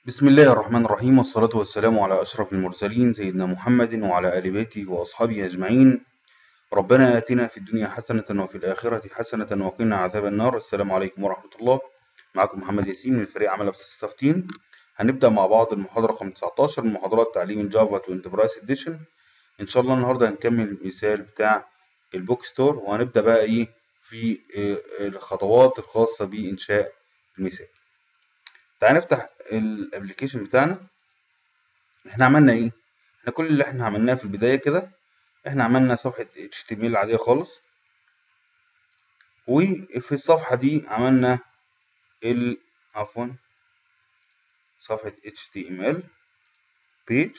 بسم الله الرحمن الرحيم والصلاة والسلام على أشرف المرسلين سيدنا محمد وعلى آل بيته وأصحابه أجمعين ربنا آتنا في الدنيا حسنة وفي الآخرة حسنة وقنا عذاب النار السلام عليكم ورحمة الله معكم محمد ياسين من فريق عمل أبسط ستاف تيم هنبدأ مع بعض المحاضرة رقم 19 من محاضرات تعليم الجافا تو انتربرايز اديشن إن شاء الله النهاردة هنكمل المثال بتاع البوك ستور وهنبدأ بقى إيه في الخطوات الخاصة بإنشاء المثال تعال نفتح الابلكيشن بتاعنا احنا عملنا ايه احنا كل اللي احنا عملناه في البدايه كده احنا عملنا صفحه HTML عاديه خالص وفي الصفحه دي عملنا ال عفوا صفحه HTML page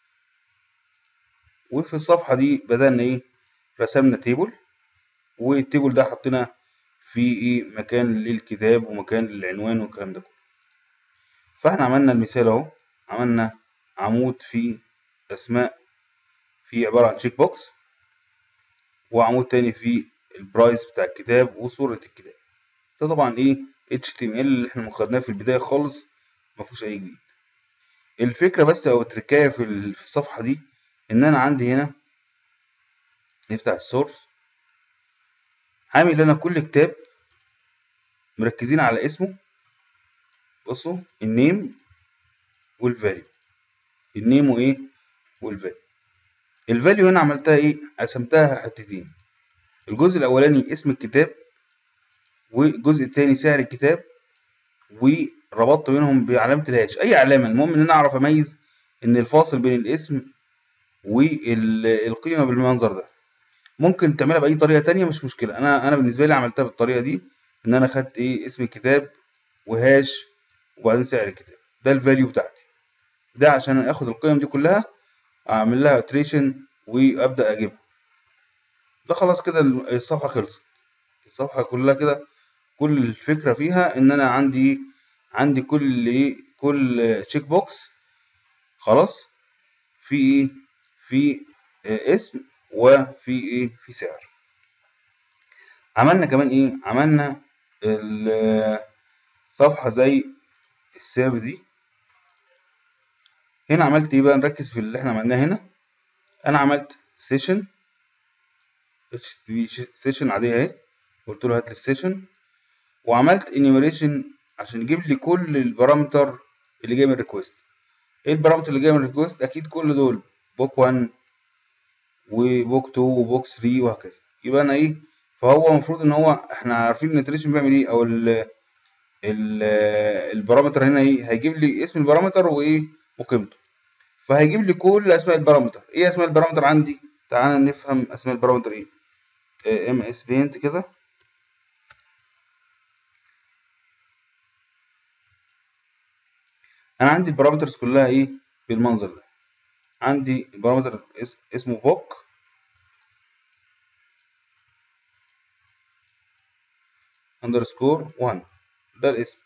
وفي الصفحه دي بدأنا ايه رسمنا تيبل والتيبل ده حطينا فيه ايه مكان للكتاب ومكان للعنوان والكلام ده كله فاحنا عملنا المثال اهو عملنا عمود فيه اسماء فيه عبارة عن تشيك بوكس وعمود تاني فيه البرايس بتاع الكتاب وصورة الكتاب ده طبعا ايه HTML اللي احنا خدناه في البداية خالص مفيهوش اي جديد الفكرة بس او التركاية في الصفحة دي ان انا عندي هنا نفتح السورس عامل انا كل كتاب مركزين على اسمه بصوا النيم والفاليو النيم وايه والفاليو الفاليو هنا عملتها ايه قسمتها حتتين الجزء الاولاني اسم الكتاب والجزء الثاني سعر الكتاب وربطت بينهم بعلامه الهاش اي علامه المهم ان انا اعرف اميز ان الفاصل بين الاسم والقيمه بالمنظر ده ممكن تعملها باي طريقه تانية مش مشكله انا انا بالنسبه لي عملتها بالطريقه دي ان انا خدت ايه اسم الكتاب وهاش وبعدين سعر الكتاب ده الفاليو بتاعتي ده عشان اخد القيم دي كلها اعمل لها اتريشن وابدا اجيبها ده خلاص كده الصفحه خلصت الصفحه كلها كده كل الفكره فيها ان انا عندي عندي كل ايه كل تشيك بوكس خلاص في ايه في اسم وفي ايه في سعر عملنا كمان ايه عملنا صفحه زي السيرف دي هنا عملت ايه بقى نركز في اللي احنا عملناه هنا انا عملت سيشن اتش تي سيشن عاديه اهي قلت له هات لي السيشن وعملت انيميريشن عشان يجيب لي كل البارامتر اللي جاي من الريكوست ايه البارامتر اللي جاي من الريكوست اكيد كل دول بوك 1 وبوك 2 وبوك 3 وهكذا يبقى انا ايه فهو المفروض ان هو احنا عارفين ان الاتريشن بيعمل ايه او ال البارامتر هنا ايه هيجيب لي اسم البارامتر وايه وقيمته فهيجيب لي كل اسماء البارامتر ايه اسماء البارامتر عندي تعالى نفهم اسماء البارامتر ايه ام اس بينت كده انا عندي البارامترز كلها ايه بالمنظر ده عندي البارامتر اسمه بوك اندرسكور 1 ده الاسم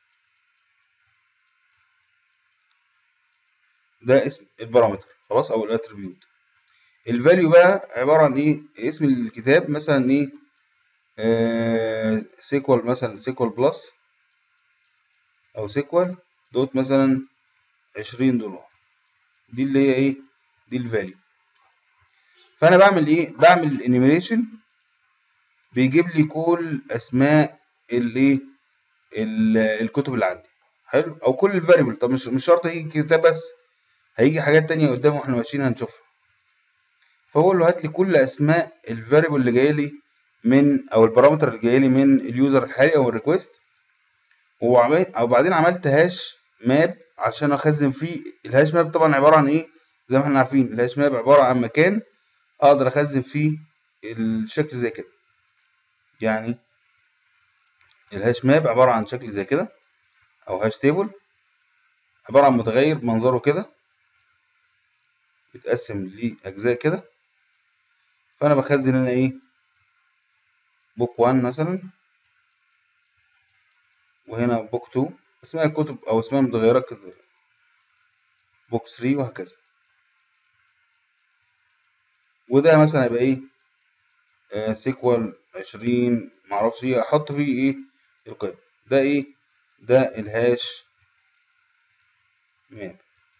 ده اسم البارامتر خلاص او الاتريبيوت الفاليو بقى عباره عن ايه اسم الكتاب مثلا ايه آه سيكوال مثلا سيكوال بلس او سيكوال دوت مثلا عشرين دولار دي اللي هي ايه دي الفاليو فانا بعمل ايه بعمل انيميشن بيجيب لي كل اسماء الايه الكتب اللي عندي حلو او كل الفاريبل طب مش مش شرط يجي كتاب بس هيجي حاجات تانية قدامه واحنا ماشيين هنشوفها فبقول له هات لي كل اسماء الفاريبل اللي جاي لي من او البارامتر اللي جاي لي من اليوزر الحالي او الريكوست وبعدين عملت هاش ماب عشان اخزن فيه الهاش ماب طبعا عباره عن ايه زي ما احنا عارفين الهاش ماب عباره عن مكان اقدر اخزن فيه الشكل زي كده يعني الهاش ماب عباره عن شكل زي كده او هاش تيبل عباره عن متغير منظره كده بيتقسم لاجزاء كده فانا بخزن هنا ايه بوك 1 مثلا وهنا بوك 2 اسماء الكتب او اسماء المتغيرات كده بوك 3 وهكذا وده مثلا هيبقى ايه آه سيكوال 20 معرفش ايه احط فيه ايه القيم ده ايه ده الهاش ماب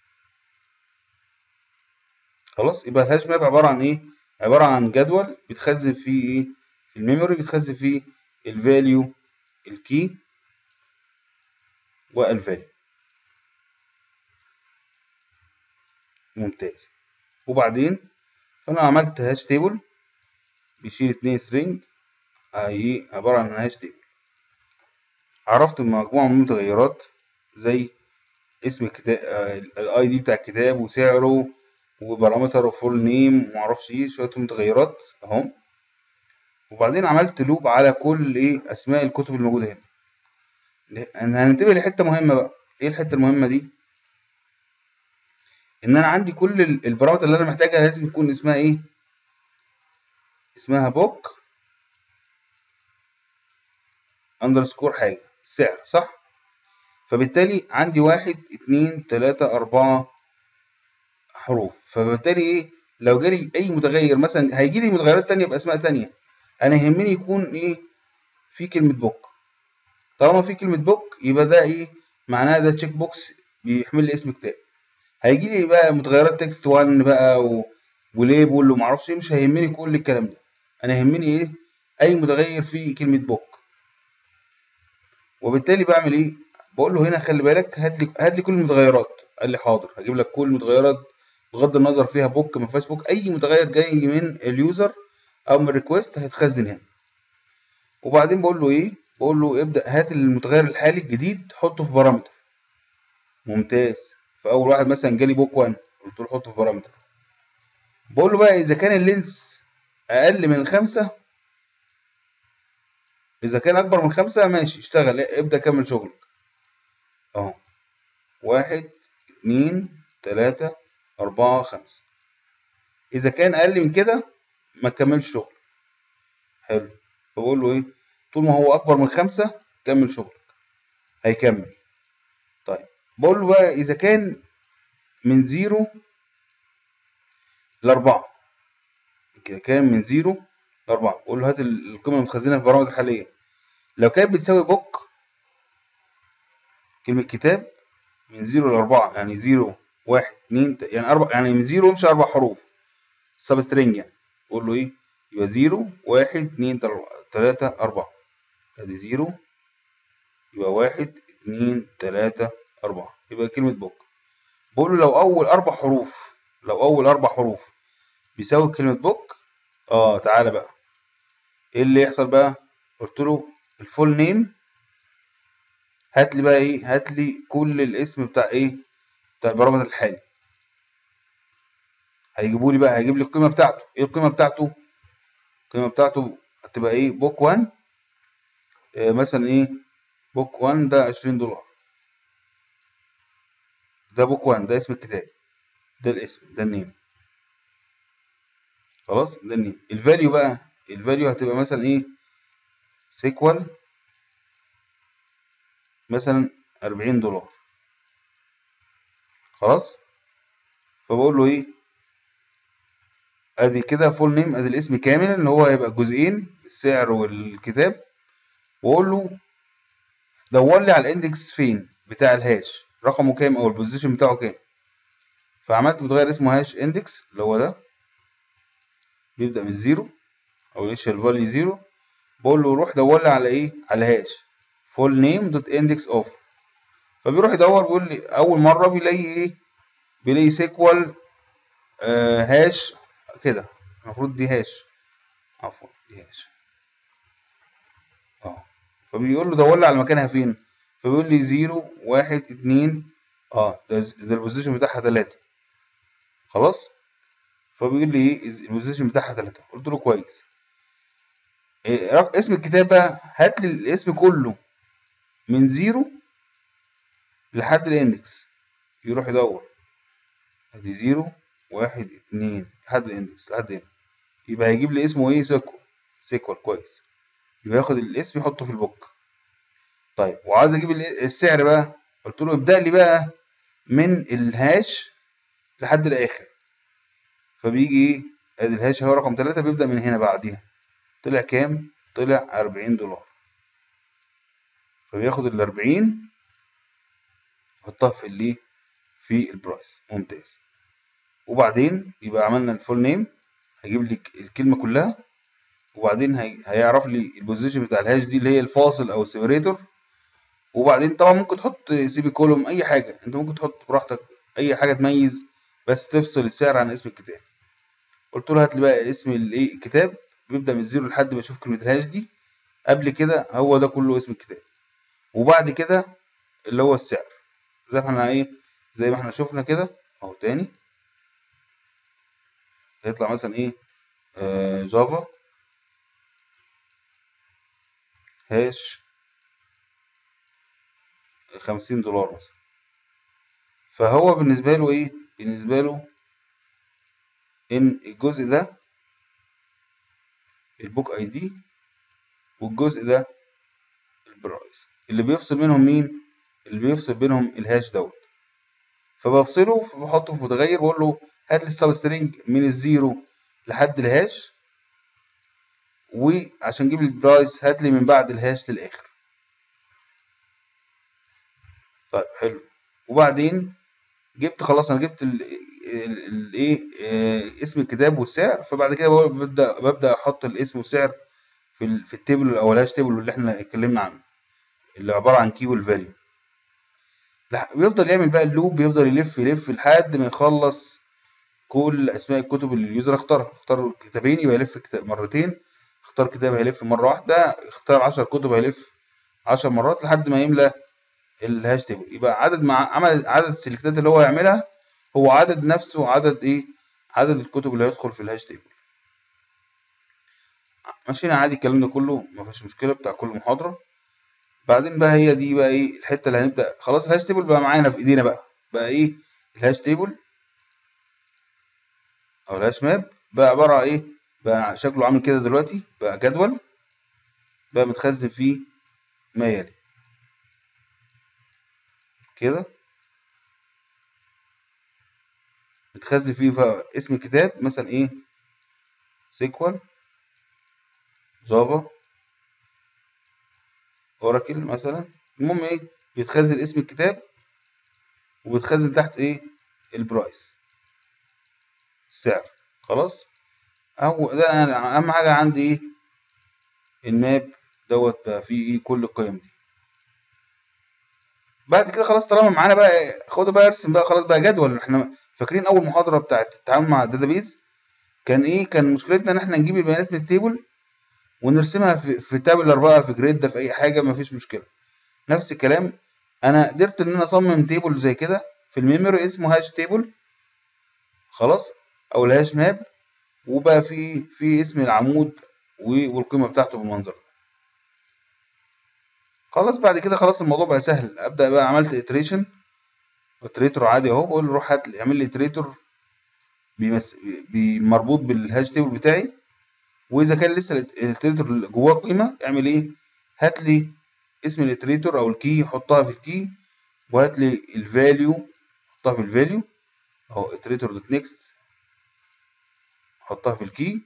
خلاص يبقى الهاش ماب عبارة عن ايه عبارة عن جدول بتخزن فيه ايه في الميموري بتخزن فيه الفاليو الكي والفاليو ممتاز وبعدين فانا عملت هاش تيبل بيشيل اتنين سترينج ايه عبارة عن هاش تيبل عرفت مجموعة من المتغيرات زي اسم الكتاب الاي دي بتاع الكتاب وسعره وبارامتر وفول نيم ومعرفش ايه شوية متغيرات اهم وبعدين عملت لوب على كل ايه اسماء الكتب الموجودة هنا هننتبه لحتة مهمة بقى ايه الحتة المهمة دي ان انا عندي كل البارامتر اللي انا محتاجها لازم يكون اسمها ايه اسمها بوك اندرسكور حاجة السعر صح فبالتالي عندي واحد اتنين تلاتة أربعة حروف فبالتالي ايه لو جالي اي متغير مثلا هيجي لي متغيرات تانية باسماء تانية انا يهمني يكون ايه في كلمة بوك طالما في كلمة بوك يبقى ده ايه معناها ده تشيك بوكس بيحمل لي اسم كتاب هيجي لي بقى متغيرات تكست 1 بقى و... وليبل ومعرفش ايه مش هيهمني كل الكلام ده انا يهمني ايه اي متغير فيه كلمة بوك وبالتالي بعمل ايه بقول له هنا خلي بالك هات لي هات لي كل المتغيرات قال لي حاضر هجيب لك كل المتغيرات بغض النظر فيها بوك ما فيهاش بوك اي متغير جاي من اليوزر او من الريكوست هيتخزن هنا وبعدين بقول له ايه بقول له ابدا هات المتغير الحالي الجديد حطه في بارامتر ممتاز فاول واحد مثلا جالي بوك 1 قلت له حطه في بارامتر بقول له بقى اذا كان اللينس اقل من خمسة اذا كان اكبر من خمسة ماشي اشتغل ابدا كمل شغلك اهو واحد اتنين تلاتة أربعة خمسة إذا كان أقل من كده ما تكملش شغل حلو فبقول له إيه طول ما هو أكبر من خمسة كمل شغلك هيكمل طيب بقول له بقى إذا كان من زيرو لأربعة إذا كان من زيرو لأربعة بقول له هات القيمة المتخزنة في البرامج الحالية لو كانت بتساوي بوك كلمة كتاب من زيرو لأربعة يعني زيرو واحد اتنين يعني أربع يعني من زيرو مش أربع حروف سب سترينج يعني قول له إيه يبقى زيرو واحد اتنين تلاتة أربعة أدي زيرو يبقى واحد اتنين تلاتة أربعة يبقى كلمة بوك بقول له لو أول أربع حروف لو أول أربع حروف بيساوي كلمة بوك اه تعالى بقى ايه اللي يحصل بقى قلت له الفول نيم هات لي بقى ايه هات لي كل الاسم بتاع ايه بتاع البرامج الحالي هيجيبوا لي بقى هيجيب لي القيمه بتاعته ايه القيمه بتاعته القيمه بتاعته هتبقى ايه بوك 1 إيه مثلا ايه بوك 1 ده 20 دولار ده بوك 1 ده اسم الكتاب ده الاسم ده النيم خلاص ده النيم الفاليو بقى الفاليو هتبقى مثلا ايه سيكوال مثلا 40 دولار خلاص فبقول له ايه ادي كده فول نيم ادي الاسم كامل ان هو هيبقى جزئين السعر والكتاب واقول له دور لي على الاندكس فين بتاع الهاش رقمه كام او البوزيشن بتاعه كام فعملت متغير اسمه هاش اندكس اللي هو ده بيبدأ من الزيرو او الانيشال فاليو زيرو بقول له روح دور لي على ايه على هاش فول نيم دوت اندكس اوف فبيروح يدور بيقول لي اول مره بيلاقي ايه بيلاقي سيكوال آه هاش كده المفروض دي هاش عفوا دي هاش اه فبيقول له دور لي على مكانها فين فبيقول لي زيرو واحد اتنين اه ده, ده البوزيشن بتاعها تلاتة خلاص فبيقول لي ايه البوزيشن بتاعها تلاتة قلت له كويس إيه اسم الكتاب بقى هات لي الاسم كله من زيرو لحد الاندكس يروح يدور ادي زيرو واحد اتنين لحد الاندكس لحد هنا يبقى هيجيب لي اسمه ايه سيكوال سيكوال كويس يبقى ياخد الاسم يحطه في البوك طيب وعايز اجيب السعر بقى قلت له ابدأ لي بقى من الهاش لحد الاخر فبيجي ايه ادي الهاش هو رقم تلاتة بيبدأ من هنا بعديها طلع كام طلع أربعين دولار فبياخد الأربعين يحطها في الايه في البرايس ممتاز وبعدين يبقى عملنا الفول نيم هيجيب لي الكلمه كلها وبعدين هي... هيعرف لي البوزيشن بتاع الهاش دي اللي هي الفاصل او السيبريتور وبعدين طبعا ممكن تحط سيبي كولوم اي حاجه انت ممكن تحط براحتك اي حاجه تميز بس تفصل السعر عن اسم الكتاب قلت له هات لي بقى اسم الايه الكتاب بيبدا من الزيرو لحد ما اشوف كلمه الهاش دي قبل كده هو ده كله اسم الكتاب وبعد كده اللي هو السعر زي ما احنا ايه زي ما احنا شفنا كده اهو تاني هيطلع مثلا ايه آه جافا هاش خمسين دولار مثلا فهو بالنسبة له ايه بالنسبة له ان الجزء ده البوك اي دي والجزء ده البرايس اللي بيفصل منهم مين اللي بيفصل بينهم الهاش دوت فبفصله فبحطه في متغير بقول له هات لي السب سترينج من الزيرو لحد الهاش وعشان اجيب البرايس هات لي من بعد الهاش للاخر طيب حلو وبعدين جبت خلاص انا جبت الايه اسم الكتاب والسعر فبعد كده ببدا ببدا احط الاسم والسعر في ال في التيبل او الهاش تيبل اللي احنا اتكلمنا عنه اللي عباره عن كي والفاليو بيفضل يعمل بقى اللوب بيفضل يلف يلف لحد ما يخلص كل اسماء الكتب اللي اليوزر اختارها اختار كتابين يبقى يلف كتاب مرتين اختار كتاب هيلف مره واحده اختار 10 كتب هيلف 10 مرات لحد ما يملى الهاش تيبل يبقى عدد مع عمل عدد السلكتات اللي هو يعملها هو عدد نفسه عدد ايه عدد الكتب اللي هيدخل في الهاش تيبل ماشيين عادي الكلام ده كله مفيش مشكله بتاع كل محاضره بعدين بقى هي دي بقى ايه الحته اللي هنبدا خلاص الهاش تيبل بقى معانا في ايدينا بقى بقى ايه الهاش تيبل او الهاش ماب بقى عباره عن ايه بقى شكله عامل كده دلوقتي بقى جدول بقى متخزن فيه ما يلي كده متخزن فيه اسم الكتاب مثلا ايه سيكوال جافا اوراكل مثلا المهم ايه بيتخزن اسم الكتاب وبيتخزن تحت ايه البرايس السعر خلاص اهو ده انا اهم حاجه عندي ايه الماب دوت بقى فيه ايه كل القيم دي بعد كده خلاص طالما معانا بقى خدوا بقى ارسم بقى خلاص بقى جدول احنا فاكرين اول محاضره بتاعت التعامل مع الداتابيز كان ايه كان مشكلتنا ان احنا نجيب البيانات من التيبل ونرسمها في في تابلر بقى في جريد ده في اي حاجه مفيش مشكله نفس الكلام انا قدرت ان انا اصمم تيبل زي كده في الميموري اسمه هاش تيبل خلاص او الهاش ماب وبقى في في اسم العمود والقيمه بتاعته بالمنظر ده خلاص بعد كده خلاص الموضوع بقى سهل ابدا بقى عملت اتريشن اتريتور عادي اهو بقول له روح هات اعمل لي اتريتور بيمس... مربوط بالهاش تيبل بتاعي واذا كان لسه الاتريتور جواه قيمه اعمل ايه هات لي اسم الاتريتور او الكي حطها في الكي وهات لي الفاليو حطها في الفاليو اهو اتريتور دوت نيكست حطها في الكي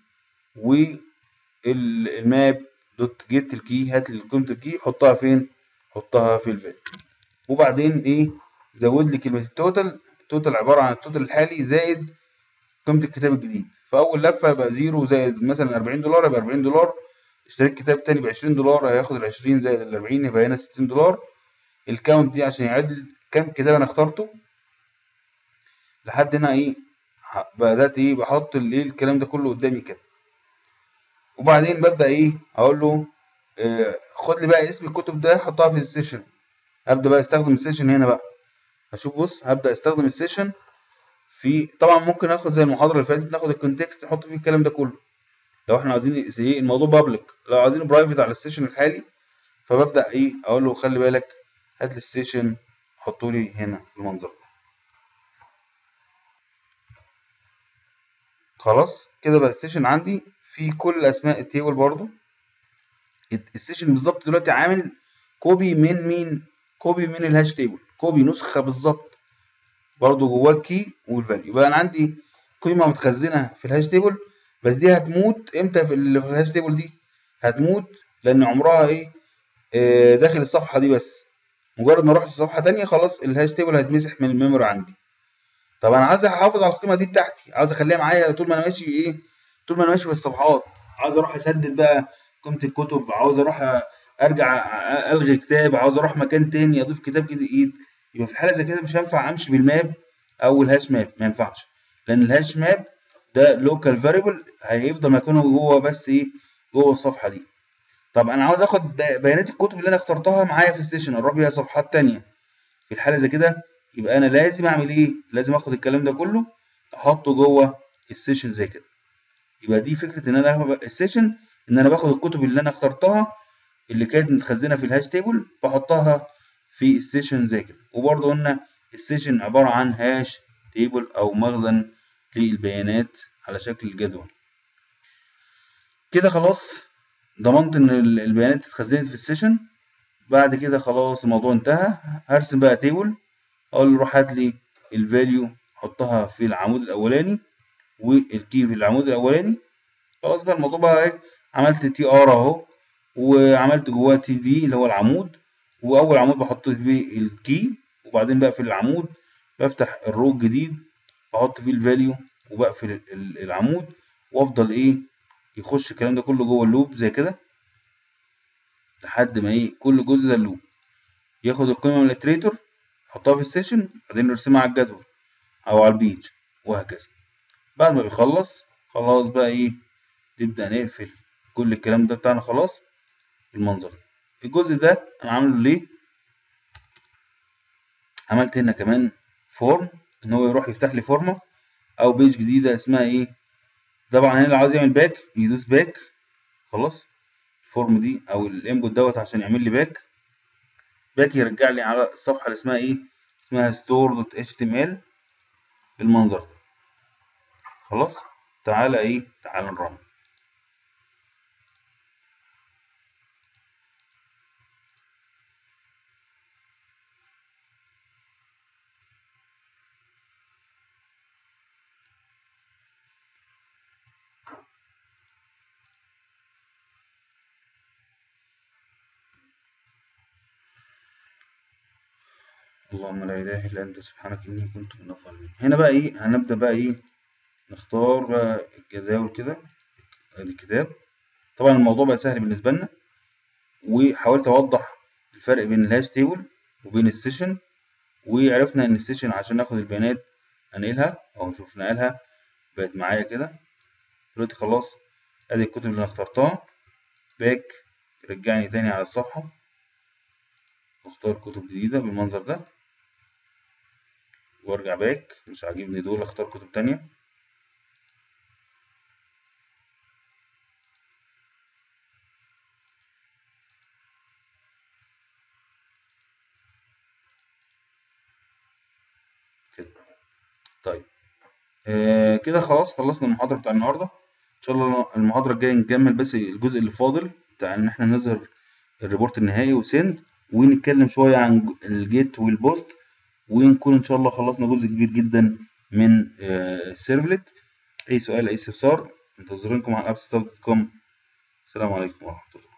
والماب دوت جيت الكي هات لي قيمه الكي حطها فين حطها في الفاليو وبعدين ايه زود لي كلمه التوتال التوتال عباره عن التوتال الحالي زائد قيمه الكتاب الجديد فاول لفه يبقى زيرو زائد مثلا 40 دولار يبقى 40 دولار اشتريت كتاب تاني ب 20 دولار هياخد ال 20 زائد ال 40 يبقى هنا 60 دولار الكاونت دي عشان يعد كام كتاب انا اخترته لحد هنا ايه بدات ايه بحط الايه الكلام ده كله قدامي كده وبعدين ببدا ايه اقول له آه خد لي بقى اسم الكتب ده حطها في السيشن ابدا بقى استخدم السيشن هنا بقى هشوف بص هبدا استخدم السيشن في طبعا ممكن ناخد زي المحاضره اللي فاتت ناخد الكونتكست نحط فيه الكلام ده كله لو احنا عايزين ايه الموضوع بابليك لو عايزينه برايفت على السيشن الحالي فببدا ايه اقول له خلي بالك هات لي السيشن حطه لي هنا بالمنظر ده خلاص كده بقى السيشن عندي في كل اسماء التيبل برضو السيشن بالظبط دلوقتي عامل كوبي من مين كوبي من الهاش تيبل كوبي نسخه بالظبط برضو جواه الكي والفاليو يبقى انا عندي قيمه متخزنه في الهاش تيبل بس دي هتموت امتى في اللي في الهاش تيبل دي هتموت لان عمرها ايه آه داخل الصفحه دي بس مجرد ما اروح لصفحه تانية خلاص الهاش تيبل هيتمسح من الميموري عندي طب انا عايز احافظ على القيمه دي بتاعتي عاوز اخليها معايا طول ما انا ماشي ايه طول ما انا ماشي في الصفحات عاوز اروح اسدد بقى قيمه الكتب عاوز اروح ارجع الغي كتاب عاوز اروح مكان تاني اضيف كتاب جديد يبقى في الحاله زي كده مش هينفع امشي بالماب او الهاش ماب ما ينفعش لان الهاش ماب ده لوكال فاريبل هيفضل مكانه جوه بس ايه جوه الصفحه دي طب انا عاوز اخد بيانات الكتب اللي انا اخترتها معايا في السيشن اقرب لي صفحات تانية في الحاله زي كده يبقى انا لازم اعمل ايه لازم اخد الكلام ده كله احطه جوه السيشن زي كده يبقى دي فكره ان انا السيشن ان انا باخد الكتب اللي انا اخترتها اللي كانت متخزنه في الهاش تيبل بحطها في السيشن زي كده وبرضه قلنا السيشن عباره عن هاش تيبل او مخزن للبيانات على شكل جدول كده خلاص ضمنت ان البيانات اتخزنت في السيشن بعد كده خلاص الموضوع انتهى هرسم بقى تيبل اقول له روح هات لي الفاليو حطها في العمود الاولاني والكي في العمود الاولاني خلاص بقى الموضوع بقى ايه عملت تي ار اهو وعملت جواه تي دي اللي هو العمود واول عمود بحط فيه الكي وبعدين بقفل العمود بفتح الرو الجديد بحط فيه الفاليو وبقفل العمود وافضل ايه يخش الكلام ده كله جوه اللوب زي كده لحد ما ايه كل جزء ده اللوب ياخد القيمه من الاتريتور يحطها في السيشن بعدين نرسمها على الجدول او على البيج وهكذا بعد ما بيخلص خلاص بقى ايه نبدا نقفل كل الكلام ده بتاعنا خلاص بالمنظر ده الجزء ده انا عامله ليه عملت هنا كمان فورم ان هو يروح يفتح لي فورمه او بيج جديده اسمها ايه طبعا هنا اللي عاوز يعمل باك يدوس باك خلاص الفورم دي او الانبوت دوت عشان يعمل لي باك باك يرجع لي على الصفحه اللي اسمها ايه اسمها store.html بالمنظر ده خلاص تعالى ايه تعالى نرن اللهم لا اله الا انت سبحانك اني كنت من الظالمين هنا بقى ايه هنبدا بقى ايه نختار بقى الجداول كده ادي الكتاب طبعا الموضوع بقى سهل بالنسبه لنا وحاولت اوضح الفرق بين الهاش تيبل وبين السيشن وعرفنا ان السيشن عشان ناخد البيانات انقلها او نشوف نقلها بقت معايا كده دلوقتي خلاص ادي الكتب اللي انا اخترتها باك يرجعني تاني على الصفحه واختار كتب جديده بالمنظر ده وارجع باك مش عاجبني دول اختار كتب تانية كده طيب آه كده خلاص خلصنا المحاضرة بتاع النهاردة ان شاء الله المحاضرة الجاية نكمل بس الجزء اللي فاضل بتاع ان احنا نظهر الريبورت النهائي وسند ونتكلم شوية عن الجيت والبوست ونكون ان شاء الله خلصنا جزء كبير جدا من السيرفلت اي سؤال اي استفسار انتظرونكم على ابستار دوت كوم السلام عليكم ورحمه الله